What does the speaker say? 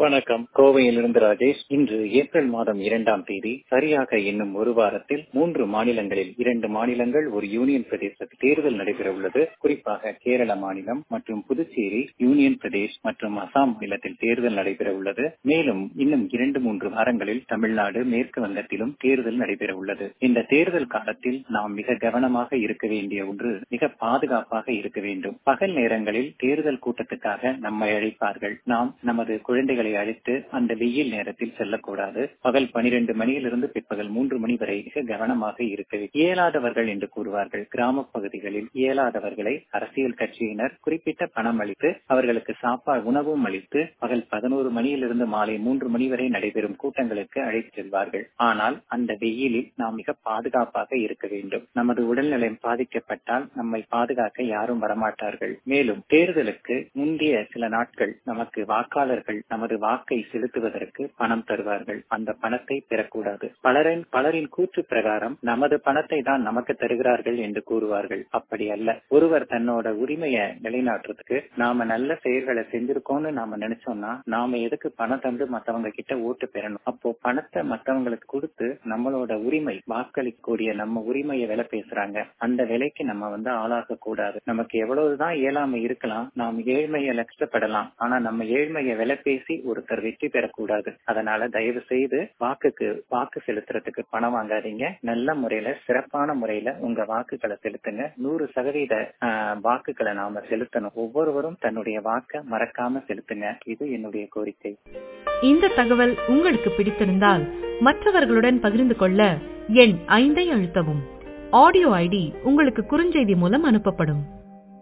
வணக்கம் கோவையிலிருந்து ராஜேஷ் இன்று ஏப்ரல் மாதம் இரண்டாம் தேதி சரியாக இன்னும் ஒரு வாரத்தில் மூன்று மாநிலங்களில் இரண்டு மாநிலங்கள் ஒரு யூனியன் பிரதேசத்தில் தேர்தல் நடைபெற உள்ளது குறிப்பாக கேரள மாநிலம் மற்றும் புதுச்சேரி யூனியன் பிரதேஷ் மற்றும் அசாம் மாநிலத்தில் தேர்தல் நடைபெற உள்ளது மேலும் இன்னும் இரண்டு மூன்று வாரங்களில் தமிழ்நாடு மேற்கு வங்கத்திலும் தேர்தல் நடைபெற உள்ளது இந்த தேர்தல் காலத்தில் நாம் மிக கவனமாக இருக்க வேண்டிய ஒன்று மிக பாதுகாப்பாக இருக்க வேண்டும் பகல் நேரங்களில் தேர்தல் கூட்டத்துக்காக நம்மை அழைப்பார்கள் நாம் நமது குழந்தைகளை அழைத்து அந்த வெயில் நேரத்தில் செல்லக்கூடாது பகல் பனிரெண்டு மணியிலிருந்து பிற்பகல் மூன்று மணி வரை மிக கவனமாக இருக்க இயலாதவர்கள் என்று கூறுவார்கள் கிராம பகுதிகளில் இயலாதவர்களை அரசியல் கட்சியினர் குறிப்பிட்ட பணம் அளித்து அவர்களுக்கு சாப்பாடு உணவும் அளித்து பகல் பதினோரு மணியிலிருந்து மாலை மூன்று மணி வரை நடைபெறும் கூட்டங்களுக்கு அழைத்து செல்வார்கள் ஆனால் அந்த வெயிலில் நாம் மிக பாதுகாப்பாக இருக்க வேண்டும் நமது உடல்நலம் பாதிக்கப்பட்டால் நம்மை பாதுகாக்க யாரும் வரமாட்டார்கள் மேலும் தேர்தலுக்கு முந்தைய சில நாட்கள் நமக்கு வாக்காளர்கள் நமது வாக்கை செலுத்துவதற்கு பணம் தருவார்கள் அந்த பணத்தை பெறக்கூடாது பலரின் பலரின் கூற்று பிரகாரம் நமது பணத்தை தான் நமக்கு தருகிறார்கள் என்று கூறுவார்கள் அப்படி அல்ல ஒருவர் தன்னோட உரிமையை நிலைநாட்டுறதுக்கு நாம நல்ல செயல்களை செஞ்சிருக்கோம்னு நாம நினைச்சோம்னா நாம எதுக்கு பணம் தந்து மத்தவங்க கிட்ட ஓட்டு பெறணும் அப்போ பணத்தை மத்தவங்களுக்கு கொடுத்து நம்மளோட உரிமை வாக்களிக்கக்கூடிய நம்ம உரிமையை விலை பேசுறாங்க அந்த விலைக்கு நம்ம வந்து ஆளாக கூடாது நமக்கு எவ்வளவுதான் இயலாமை இருக்கலாம் நாம் ஏழ்மையை லட்சப்படலாம் ஆனா நம்ம ஏழ்மையை விலை பேசி ஒருத்தர் வெற்றி பெறக்கூடாது அதனால தயவு செய்து வாக்குக்கு வாக்கு செலுத்துறதுக்கு பணம் வாங்காதீங்க நல்ல முறையில சிறப்பான முறையில உங்க வாக்குகளை செலுத்துங்க நூறு சதவீத வாக்குகளை நாம செலுத்தணும் ஒவ்வொருவரும் தன்னுடைய வாக்க மறக்காம செலுத்துங்க இது என்னுடைய கோரிக்கை இந்த தகவல் உங்களுக்கு பிடித்திருந்தால் மற்றவர்களுடன் பகிர்ந்து கொள்ள எண் ஐந்தை அழுத்தவும் ஆடியோ ஐடி உங்களுக்கு குறுஞ்செய்தி மூலம் அனுப்பப்படும்